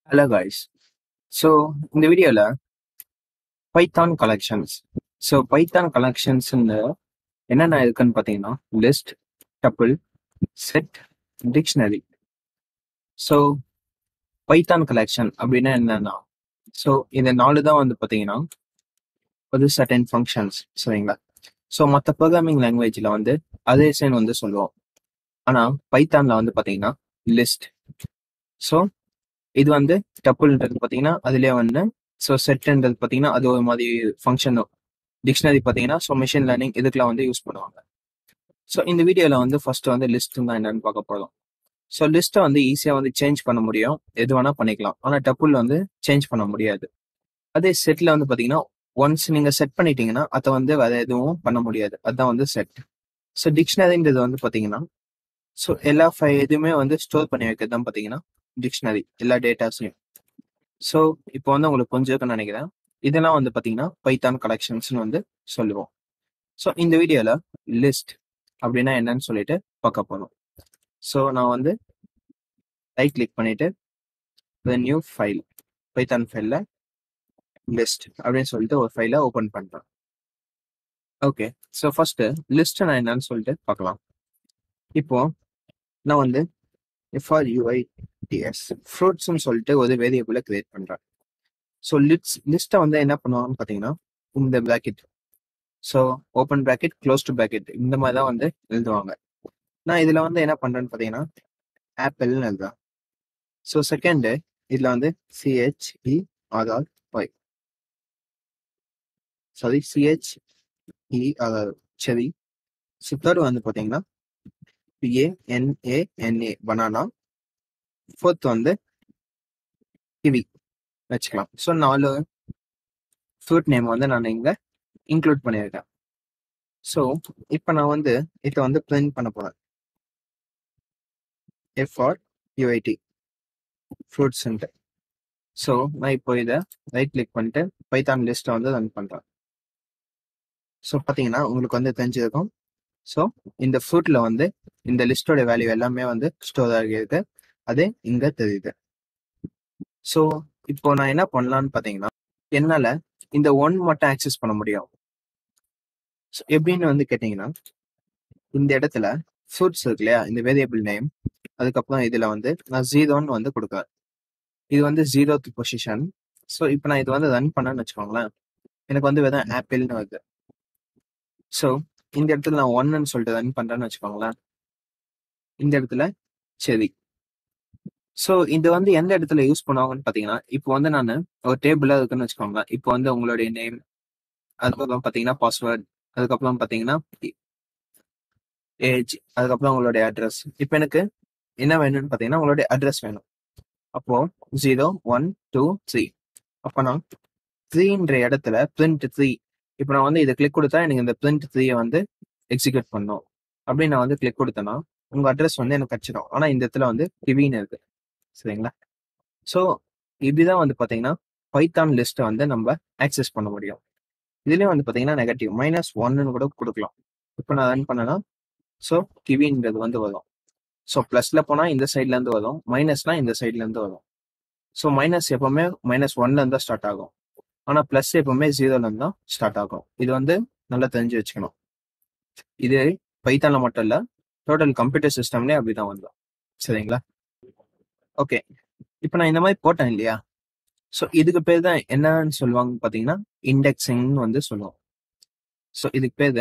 hello guys so இந்த வீடியோவில் Python collections so Python கலெக்ஷன்ஸ்னு என்னென்ன இருக்குன்னு பார்த்தீங்கன்னா list tuple set dictionary so Python collection அப்படின்னா என்னன்னா ஸோ இந்த நாலு தான் வந்து பார்த்தீங்கன்னா ஒரு சர்டன் ஃபங்க்ஷன்ஸ் சரிங்களா ஸோ மற்ற ப்ரோக்ராமிங் லாங்குவேஜில் வந்து அதே சேன் வந்து சொல்லுவோம் ஆனால் பைத்தானில் வந்து பார்த்தீங்கன்னா லிஸ்ட் ஸோ இது வந்து டப்புள்ன்றது பார்த்தீங்கன்னா அதுலேயே வந்து ஸோ செட்ன்றது பார்த்தீங்கன்னா அது ஒரு மாதிரி ஃபங்க்ஷன் டிக்ஷனரி பார்த்தீங்கன்னா ஸோ மிஷின் லேர்னிங் இதுக்கெல்லாம் வந்து யூஸ் பண்ணுவாங்க ஸோ இந்த வீடியோவில் வந்து ஃபர்ஸ்ட் வந்து லிஸ்ட் தான் என்னன்னு பார்க்க போகிறோம் ஸோ லிஸ்ட்டை வந்து ஈஸியாக வந்து சேஞ்ச் பண்ண முடியும் எது வேணால் பண்ணிக்கலாம் ஆனால் டப்புள் வந்து சேஞ்ச் பண்ண முடியாது அதே செட்டில் வந்து பார்த்தீங்கன்னா ஒன்ஸ் நீங்கள் செட் பண்ணிட்டீங்கன்னா அதை வந்து வேற எதுவும் பண்ண முடியாது அதுதான் வந்து செட் ஸோ டிக்ஷனரின்றது வந்து பார்த்தீங்கன்னா ஸோ எல்லா ஃபை எதுவுமே வந்து ஸ்டோர் பண்ணி வைக்கிறது தான் பார்த்தீங்கன்னா டிக்ஷனரி எல்லா டேட்டாஸையும் ஸோ இப்போ வந்து உங்களுக்கு கொஞ்சம் நினைக்கிறேன் இதெல்லாம் வந்து பார்த்தீங்கன்னா பைத்தான் கலெக்ஷன்ஸ்னு வந்து சொல்லுவோம் ஸோ இந்த வீடியோவில் லிஸ்ட் அப்படின்னா என்னன்னு சொல்லிட்டு பார்க்க போகிறோம் ஸோ நான் வந்து ரைட் கிளிக் பண்ணிட்டு நியூ ஃபைல் பைத்தான் ஃபைலில் லிஸ்ட் அப்படின்னு சொல்லிட்டு ஒரு ஃபைலை ஓப்பன் பண்ணுறேன் ஓகே ஸோ ஃபர்ஸ்ட் லிஸ்ட் நான் என்னன்னு சொல்லிட்டு பார்க்கலாம் இப்போ நான் வந்து எஃப்ஆர்யூஐ டிஎஸ் ஃப்ரூட்ஸ்னு சொல்லிட்டு ஒரு வேரியபிளை கிரியேட் பண்ணுறேன் ஸோ லிட்ஸ் லிஸ்ட்டை வந்து என்ன பண்ணுவாங்கன்னு பார்த்தீங்கன்னா இந்த bracket so open bracket close to bracket இந்த மாதிரி தான் வந்து எழுதுவாங்க நான் இதில் வந்து என்ன பண்ணுறேன்னு பார்த்தீங்கன்னா ஆப்பிள்னு எழுதுறேன் ஸோ செகண்டு இதில் வந்து C H E R R Y sorry C H E R R சரி ஸோ தேர்ட் வந்து பார்த்தீங்கன்னா பிஏஎன்ஏஎன்ஏ பனானா ஃபோர்த் வந்து கிவி வச்சுக்கலாம் ஸோ நாலு ஃப்ரூட் நேம் வந்து நான் இங்கே இன்க்ளூட் பண்ணியிருக்கேன் ஸோ இப்போ நான் வந்து இதை வந்து பிரிண்ட் பண்ண போகிறேன் எஃப்ஆர் யூஐடி ஃப்ரூட்ஸ்ன்ட்டு ஸோ நான் இப்போ இதை ரைட் கிளிக் பண்ணிட்டு பைத்தான் லிஸ்ட்டை வந்து ரன் பண்ணுறேன் ஸோ பார்த்தீங்கன்னா உங்களுக்கு வந்து தெரிஞ்சிருக்கும் ஸோ இந்த ஃப்ரூட்டில் வந்து இந்த லிஸ்டோட வேல்யூ எல்லாமே வந்து ஸ்டோர் ஆகியிருக்கு அது இங்கே தெரியுது ஸோ இப்போ நான் என்ன பண்ணலான்னு பார்த்தீங்கன்னா என்னால் இந்த ஒன் மட்டும் ஆக்சஸ் பண்ண முடியும் ஸோ எப்படின்னு வந்து கேட்டிங்கன்னா இந்த இடத்துல ஃப்ரூட்ஸ் இருக்கு இல்லையா இந்த வேரியபிள் நேம் அதுக்கப்புறம் இதில் வந்து நான் ஜீரோன்னு வந்து கொடுக்குறேன் இது வந்து ஜீரோத் பொசிஷன் ஸோ இப்போ நான் இது வந்து ரன் பண்ணேன்னு வச்சுக்கோங்களேன் எனக்கு வந்து வெறும் ஆப்பிள்னு வருது ஸோ இந்த இடத்துல நான் ஒன்னுன்னு சொல்லிட்டு ரன் பண்றேன்னு வச்சுக்கோங்களேன் இந்த இடத்துல சரி ஸோ இது வந்து எந்த இடத்துல யூஸ் பண்ணுவாங்கன்னு பார்த்தீங்கன்னா இப்போ வந்து நான் ஒரு டேபிளாக இருக்குன்னு வச்சுக்கோங்க இப்போ வந்து உங்களுடைய நேம் அதுக்கப்புறம் பார்த்தீங்கன்னா பாஸ்வேர்ட் அதுக்கப்புறம் பார்த்தீங்கன்னா ஏஜ் அதுக்கப்புறம் உங்களுடைய அட்ரஸ் இப்போ எனக்கு என்ன வேணும்னு பார்த்தீங்கன்னா உங்களுடைய அட்ரஸ் வேணும் அப்போ ஜீரோ ஒன் டூ த்ரீ அப்போ நான் த்ரீன்ற இடத்துல பிரிண்ட் த்ரீ இப்போ நான் வந்து இதை கிளிக் கொடுத்தா எனக்கு இந்த பிரிண்ட் த்ரீயை வந்து எக்ஸிக்யூட் பண்ணும் அப்படின்னு நான் வந்து கிளிக் கொடுத்தேன்னா உங்கள் அட்ரஸ் வந்து எனக்கு கிடச்சிடும் ஆனால் இந்த இடத்துல வந்து கிவின்னு இருக்கு சரிங்களா ஸோ இப்படிதான் வந்து பார்த்தீங்கன்னா பைத்தான் லிஸ்ட்டை வந்து நம்ம ஆக்சஸ் பண்ண முடியும் இதுலேயும் வந்து பார்த்தீங்கன்னா நெகட்டிவ் மைனஸ் ஒன்னு கூட கொடுக்கலாம் இப்போ நான் ரன் பண்ணேன்னா ஸோ கிவின்றது வந்து வரும் ஸோ ப்ளஸில் போனால் இந்த சைட்லேருந்து வரும் மைனஸ்னா இந்த சைட்லேருந்து வரும் ஸோ மைனஸ் எப்பவுமே மைனஸ் ஒன்லேருந்து தான் ஸ்டார்ட் ஆகும் ஆனால் ப்ளஸ் எப்பவுமே ஜீரோலேருந்து தான் ஸ்டார்ட் ஆகும் இது வந்து நல்லா தெரிஞ்சு வச்சுக்கணும் இது பைத்தானில் மட்டும் இல்லை டோட்டல் கம்ப்யூட்டர் சிஸ்டம்லேயே அப்படி தான் வந்தோம் சரிங்களா ஓகே இப்போ நான் இந்த மாதிரி போட்டேன் இல்லையா ஸோ இதுக்கு பேர் தான் என்னன்னு சொல்லுவாங்க பார்த்தீங்கன்னா இண்டெக்ஸிங்னு வந்து சொல்லுவோம் ஸோ இதுக்கு பேர்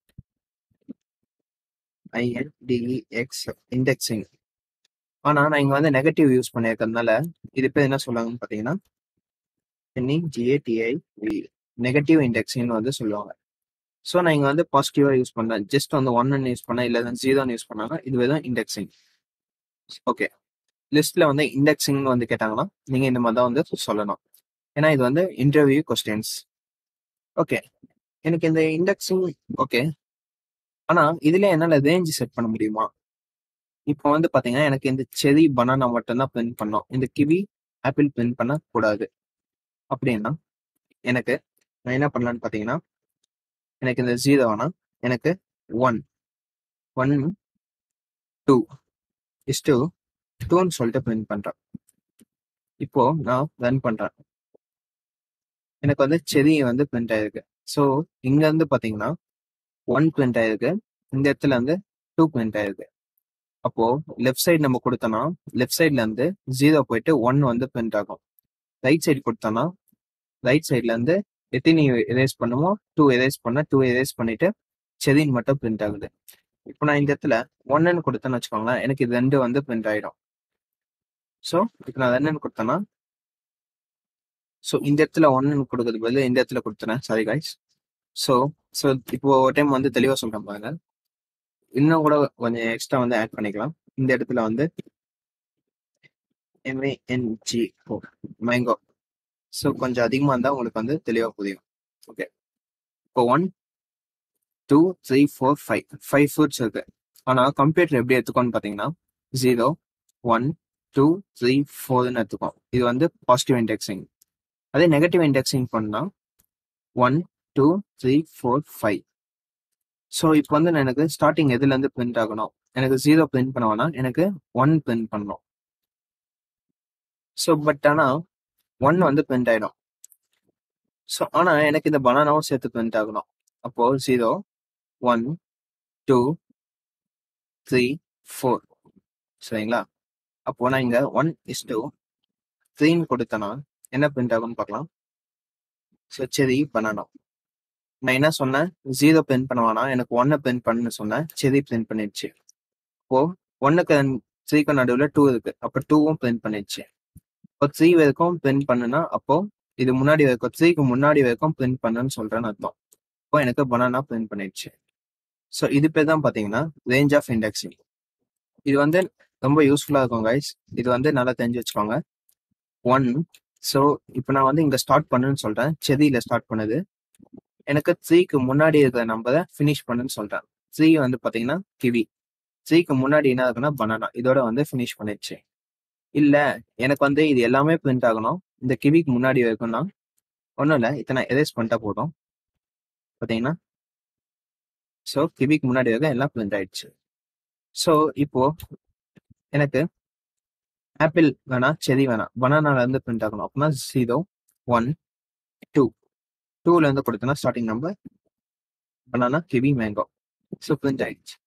ஐஎன்டிஇஎக்ஸ் இண்டெக்ஸிங் ஆனால் நான் இங்கே வந்து நெகட்டிவ் யூஸ் பண்ணியிருக்கிறதுனால இது பேர் என்ன சொல்லுவாங்கன்னு பார்த்தீங்கன்னா என்இஜிஏடிஐ நெகட்டிவ் இண்டெக்ஸிங்னு வந்து சொல்லுவாங்க ஸோ நான் இங்கே வந்து பாசிட்டிவாக யூஸ் பண்ணேன் ஜஸ்ட் வந்து ஒன்னு யூஸ் பண்ணேன் இல்லை ஜீரோன்னு யூஸ் பண்ணாங்க இது வெறும் இண்டெக்ஸிங் ஓகே லிஸ்ட்டில் வந்து இண்டெக்ஸிங்னு வந்து கேட்டாங்கன்னா நீங்கள் இந்த மாதிரி தான் வந்து சொல்லணும் ஏன்னா இது வந்து இன்டர்வியூ கொஸ்டின்ஸ் ஓகே எனக்கு இந்த இண்டெக்ஸிங் ஓகே ஆனால் இதில் என்னால் ரேஞ்ச் செட் பண்ண முடியுமா இப்போ வந்து பார்த்தீங்கன்னா எனக்கு இந்த செரி பனானா மட்டும்தான் பிரிண்ட் பண்ணோம் இந்த கிவி ஆப்பிள் பிரிண்ட் பண்ணக்கூடாது அப்படின்னா எனக்கு நான் என்ன பண்ணலான்னு பார்த்தீங்கன்னா எனக்கு இந்த ஜீரோ வேணாம் எனக்கு one one two is two டூன்னு சொல்லிட்டு பிரிண்ட் பண்ணுறேன் இப்போ நான் ரன் பண்றேன் எனக்கு வந்து செடி வந்து பிரிண்ட் ஆயிருக்கு ஸோ இங்க இருந்து பாத்தீங்கன்னா ஒன் பிரிண்ட் ஆயிருக்கு இந்த இடத்துல வந்து டூ பிரிண்ட் ஆயிருக்கு அப்போ லெஃப்ட் சைடு நம்ம கொடுத்தோம்னா லெஃப்ட் சைட்ல இருந்து ஜீரோ போயிட்டு ஒன் வந்து பிரிண்ட் ஆகும் ரைட் சைடு கொடுத்தோம்னா ரைட் சைட்ல இருந்து எத்தனை எரேஸ் பண்ணுமோ டூ எரேஸ் பண்ண டூ எரேஸ் பண்ணிட்டு செதின் மட்டும் பிரிண்ட் ஆகுது இப்போ நான் இந்த இடத்துல ஒன்னு கொடுத்தேன்னு வச்சுக்கோங்களேன் எனக்கு இது ரெண்டு வந்து பிரிண்ட் ஆயிடும் ஸோ இப்போ நான் ரெண்டுன்னு கொடுத்தேன்னா ஸோ இந்த இடத்துல ஒன்னு கொடுக்கறது பதில் இந்த இடத்துல கொடுத்துறேன் சாரி காய்ஸ் ஸோ ஸோ இப்போ ஒரு டைம் வந்து தெளிவாக சொல்றேன் பாருங்க இன்னும் கூட கொஞ்சம் எக்ஸ்ட்ரா வந்து ஆட் பண்ணிக்கலாம் இந்த இடத்துல வந்து எம்ஏஎன்ஜி ஓ மேங்கோ ஸோ கொஞ்சம் அதிகமாக இருந்தால் உங்களுக்கு வந்து தெளிவாக புரியும் ஓகே இப்போ one two three four five five fruits இருக்கு ஆனால் கம்ப்யூட்டர் எப்படி எடுத்துக்கோன்னு பார்த்தீங்கன்னா ஜீரோ ஒன் டூ த்ரீ ஃபோர்னு எடுத்துக்கோம் இது வந்து பாசிட்டிவ் இண்டெக்ஸிங் அதே நெகட்டிவ் இண்டெக்ஸிங் பண்ணால் one two three four five so இப்போ வந்து நான் எனக்கு ஸ்டார்டிங் எதுலேருந்து பிரிண்ட் ஆகணும் எனக்கு ஜீரோ பிரிண்ட் பண்ண வேணாம் எனக்கு ஒன் பிரிண்ட் பண்ணணும் ஸோ பட் ஆனால் ஒன் வந்து பிரிண்ட் ஆயிடும் ஸோ ஆனால் எனக்கு இந்த பனானாவும் சேர்த்து பிரிண்ட் ஆகணும் அப்போ zero one two three four சரிங்களா அப்போ நான் இங்க ஒன் இஸ் டூ த்ரீன்னு கொடுத்தேன்னா என்ன பிரிண்ட் ஆகும்னு பார்க்கலாம் ஸோ செரி பனானா நான் என்ன சொன்னேன் ஜீரோ பிரிண்ட் பண்ண வேணாம் எனக்கு ஒன்னை பிரிண்ட் பண்ணுன்னு சொன்னேன் செரி பிரிண்ட் பண்ணிடுச்சு அப்போ ஒன்னுக்கு த்ரீக்கு நடுவில் டூ இருக்கு அப்போ டூவும் பிரிண்ட் பண்ணிடுச்சு இப்போ த்ரீ வரைக்கும் பிரிண்ட் பண்ணுனா அப்போ இது முன்னாடி வரைக்கும் த்ரீக்கு முன்னாடி வரைக்கும் பிரிண்ட் பண்ணுன்னு சொல்றேன்னு அர்த்தம் இப்போ எனக்கு பனானா பிரிண்ட் பண்ணிடுச்சு ஸோ இது பேர் தான் பார்த்தீங்கன்னா ரேஞ்ச் ஆஃப் இண்டெக்ஸிங் இது வந்து ரொம்ப யூஸ்ஃபுல்லாக இருக்கும் கைஸ் இது வந்து நல்லா தெரிஞ்சு வச்சுக்கோங்க ஒன் ஸோ இப்போ நான் வந்து இங்கே ஸ்டார்ட் பண்ணுன்னு சொல்கிறேன் செதியில் ஸ்டார்ட் பண்ணுது எனக்கு த்ரீக்கு முன்னாடி இருக்கிற நம்பரை ஃபினிஷ் பண்ணுன்னு சொல்கிறேன் த்ரீ வந்து பார்த்தீங்கன்னா கிவி த்ரீக்கு முன்னாடி என்ன இருக்குன்னா பனானா இதோட வந்து ஃபினிஷ் பண்ணிடுச்சு இல்லை எனக்கு வந்து இது எல்லாமே பிரிண்ட் ஆகணும் இந்த கிவிக்கு முன்னாடி வரைக்கும்னா ஒன்றும் இல்லை இத்தனை எரேஸ் பண்ணிட்டா போதும் பார்த்தீங்கன்னா ஸோ கிவிக்கு முன்னாடி வரைக்கும் எல்லாம் பிரிண்ட் ஆயிடுச்சு ஸோ இப்போ எனக்கு ஆப்பிள் வேணாம் செரி வேணாம் பனானால இருந்து பிரிண்ட் ஆகணும் அப்படின்னா ஜீரோ ஒன் டூ டூல இருந்து கொடுத்தனா starting number banana kiwi mango so print ஆயிடுச்சு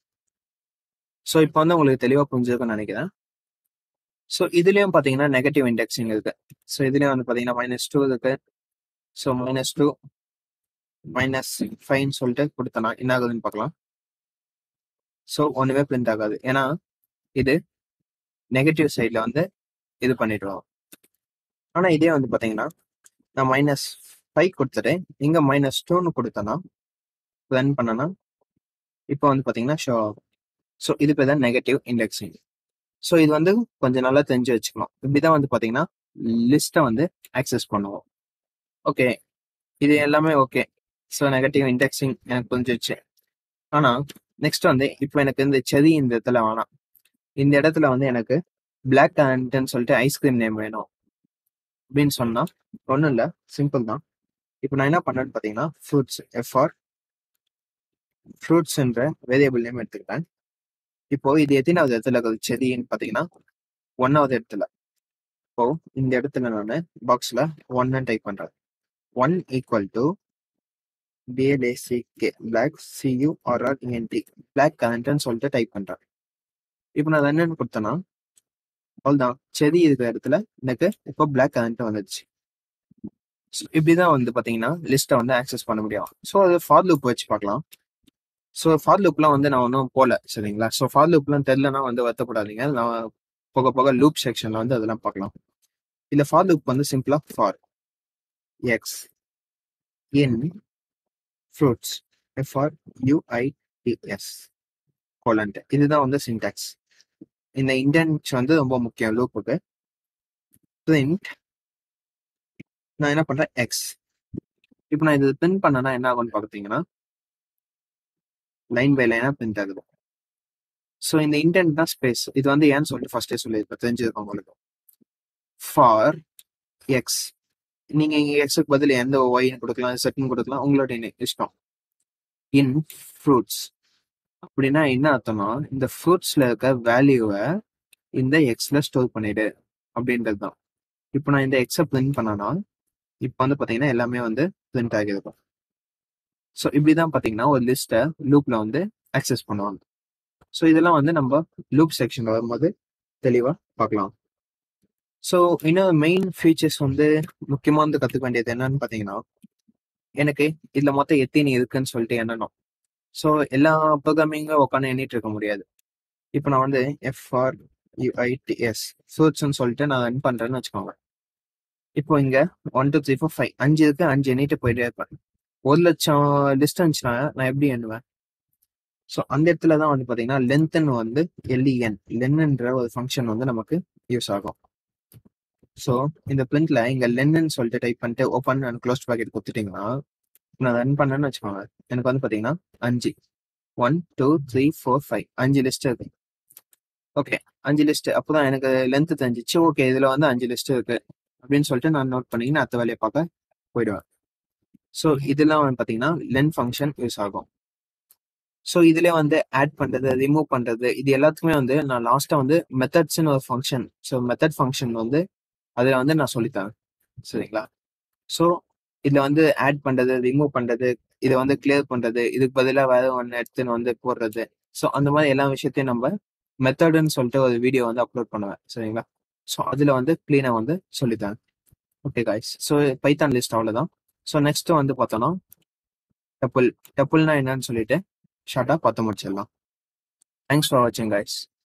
ஸோ இப்போ வந்து உங்களுக்கு தெளிவாக புரிஞ்சிருக்கும்னு நினைக்கிறேன் ஸோ இதுலயும் பார்த்தீங்கன்னா நெகட்டிவ் இண்டெக்ஸிங் இருக்கு ஸோ இதுலயும் வந்து பார்த்தீங்கன்னா மைனஸ் டூ இருக்கு ஸோ மைனஸ் டூ மைனஸ் ஃபைவ்னு சொல்லிட்டு கொடுத்தனா என்ன ஆகுதுன்னு பார்க்கலாம் ஸோ ஒன்றுமே பிரிண்ட் ஆகாது ஏன்னா இது நெகட்டிவ் சைடில் வந்து இது பண்ணிடுவோம் ஆனால் இதே வந்து பார்த்தீங்கன்னா நான் மைனஸ் ஃபைவ் கொடுத்துட்டு இங்கே மைனஸ் டூன்னு கொடுத்தேன்னா ரன் பண்ணனா இப்போ வந்து பார்த்தீங்கன்னா ஷோ ஸோ இது பேர் தான் நெகட்டிவ் இண்டெக்ஸிங் ஸோ இது வந்து கொஞ்சம் நல்லா தெரிஞ்சு வச்சுக்கணும் இப்படிதான் வந்து பார்த்தீங்கன்னா லிஸ்ட்டை வந்து ஆக்சஸ் பண்ணுவோம் ஓகே இது எல்லாமே ஓகே ஸோ நெகட்டிவ் இண்டெக்ஸிங் எனக்கு புரிஞ்சிச்சு ஆனால் நெக்ஸ்ட் வந்து இப்போ எனக்கு இந்த செதி இந்த இடத்துல வேணாம் இந்த இடத்துல வந்து எனக்கு பிளாக் கரண்ட்னு சொல்லிட்டு ஐஸ்கிரீம் நேம் வேணும் அப்படின்னு சொன்னா ஒன்றும் இல்லை சிம்பிள் தான் இப்போ நான் என்ன பண்ணேன்னு பார்த்தீங்கன்னா ஃப்ரூட்ஸ் எஃப்ஆர் ஃப்ரூட்ஸ்ன்ற வேரியபிள் நேம் எடுத்துக்கிட்டேன் இப்போ இது எத்தனாவது இடத்துல இருக்குது செடின்னு பார்த்தீங்கன்னா ஒன்னாவது இடத்துல இப்போ இந்த இடத்துல நான் பாக்ஸ்ல ஒன்னு டைப் பண்றேன் one equal to B L A C K black C U R R E N T black கரண்ட்னு சொல்லிட்டு டைப் பண்றேன் இப்போ நான் என்னன்னு கொடுத்தேன்னா அவ்வளோதான் செடி இருக்கிற இடத்துல எனக்கு இப்போ பிளாக் கரண்ட் வந்துடுச்சு So, இப்படிதான் வந்து பாத்தீங்கன்னா லிஸ்ட்டை வந்து ஆக்சஸ் பண்ண முடியும் ஸோ அது ஃபார் லூப் வச்சு பார்க்கலாம் ஸோ ஃபார் லூப்லாம் வந்து நான் ஒன்றும் போல சரிங்களா ஸோ ஃபார் லூப்லாம் தெரிலனா வந்து வருத்தப்படாதீங்க நான் போக போக லூப் செக்ஷன்ல வந்து அதெல்லாம் பார்க்கலாம் இந்த ஃபார் லூப் வந்து சிம்பிளா for X in fruits F R U I T S colon இதுதான் வந்து சின்டாக்ஸ் இந்த இன்டென்ட் வந்து ரொம்ப முக்கியம் லூப்புக்கு பிரிண்ட் நான் என்ன பண்றேன் எக்ஸ் இப்போ நான் இது பிரிண்ட் பண்ணனா என்ன ஆகும்னு பார்த்தீங்கன்னா லைன் பை லைனா பிரிண்ட் ஆகுது ஸோ இந்த இன்டென்ட் தான் ஸ்பேஸ் இது வந்து ஏன்னு சொல்லிட்டு ஃபர்ஸ்டே சொல்லியிருப்பேன் தெரிஞ்சிருக்கோம் உங்களுக்கு ஃபார் எக்ஸ் நீங்க இங்க எக்ஸுக்கு பதில் எந்த ஒய்னு கொடுக்கலாம் செட்னு கொடுக்கலாம் உங்களோட இஷ்டம் இன் ஃப்ரூட்ஸ் அப்படின்னா என்ன அர்த்தம்னா இந்த ஃப்ரூட்ஸ்ல இருக்க வேல்யூவை இந்த எக்ஸ்ல ஸ்டோர் பண்ணிடு அப்படின்றது தான் இப்போ நான் இந்த எக்ஸை பிரிண்ட் பண்ணனா இப்போ வந்து பார்த்தீங்கன்னா எல்லாமே வந்து பிரிண்ட் ஆகிருக்கும் ஸோ இப்படி தான் பார்த்தீங்கன்னா ஒரு லிஸ்ட்டை லூப்பில் வந்து அக்சஸ் பண்ணுவாங்க ஸோ இதெல்லாம் வந்து நம்ம லூப் செக்ஷன் வரும்போது தெளிவாக பார்க்கலாம் ஸோ இன்னும் மெயின் ஃபீச்சர்ஸ் வந்து முக்கியமாக வந்து கற்றுக்க வேண்டியது என்னன்னு பார்த்தீங்கன்னா எனக்கு இதில் மொத்தம் எத்தனை இருக்குன்னு சொல்லிட்டு என்னணும் ஸோ எல்லா ப்ரோக்ராமிங்கும் உட்காந்து எண்ணிட்டு இருக்க முடியாது இப்போ நான் வந்து எஃப்ஆர் யூஐடிஎஸ் சர்ச்னு சொல்லிட்டு நான் ரன் பண்ணுறேன்னு வச்சுக்கோங்க இப்போ இங்கே one two three four five அஞ்சு இருக்கு அஞ்சு எண்ணிட்டு போயிட்டே இருப்பேன் ஒரு லட்சம் லிஸ்ட் இருந்துச்சுன்னா நான் எப்படி எண்ணுவேன் ஸோ அந்த இடத்துல தான் வந்து பார்த்தீங்கன்னா லென்த்னு வந்து எல்இஎன் லென்ன்ற ஒரு ஃபங்க்ஷன் வந்து நமக்கு யூஸ் ஆகும் ஸோ இந்த பிரிண்ட்ல இங்க லென்னு சொல்லிட்டு டைப் பண்ணிட்டு ஓப்பன் அண்ட் க்ளோஸ் பாக்கெட் கொடுத்துட்டீங்கன்னா நான் ரன் பண்ணேன்னு வச்சுக்கோங்க எனக்கு வந்து பார்த்தீங்கன்னா அஞ்சு one two three four five அஞ்சு லிஸ்ட் இருக்கு ஓகே அஞ்சு லிஸ்ட் அப்போதான் எனக்கு லென்த் தெரிஞ்சிச்சு ஓகே இதுல வந்து அஞ்சு லிஸ்ட் இருக்கு அப்படின்னு சொல்லிட்டு நான் நோட் பண்ணி நான் அடுத்த வேலையை பார்க்க போயிடுவேன் ஸோ இதெல்லாம் வந்து பார்த்தீங்கன்னா லென் ஃபங்க்ஷன் யூஸ் ஆகும் ஸோ இதுல வந்து ஆட் பண்றது ரிமூவ் பண்றது இது எல்லாத்துக்குமே வந்து நான் லாஸ்டா வந்து மெத்தட்ஸ்னு ஒரு ஃபங்க்ஷன் ஸோ மெத்தட் ஃபங்க்ஷன் வந்து அதுல வந்து நான் சொல்லித்தரேன் சரிங்களா ஸோ இதுல வந்து ஆட் பண்றது ரிமூவ் பண்றது இதை வந்து கிளியர் பண்றது இதுக்கு பதிலாக வேற ஒன்று எடுத்துன்னு வந்து போடுறது ஸோ அந்த மாதிரி எல்லா விஷயத்தையும் நம்ம மெத்தடுன்னு சொல்லிட்டு ஒரு வீடியோ வந்து அப்லோட் பண்ணுவேன் சரிங்களா ஸோ அதில் வந்து க்ளீனாக வந்து சொல்லித்தரேன் okay guys so Python list அவ்வளோதான் ஸோ நெக்ஸ்ட் வந்து பார்த்தோன்னா டப்புள் டப்புள்னா என்னன்னு சொல்லிட்டு ஷார்ட்டாக பார்த்து முடிச்சிடலாம் தேங்க்ஸ் ஃபார் வாட்சிங் காய்ஸ்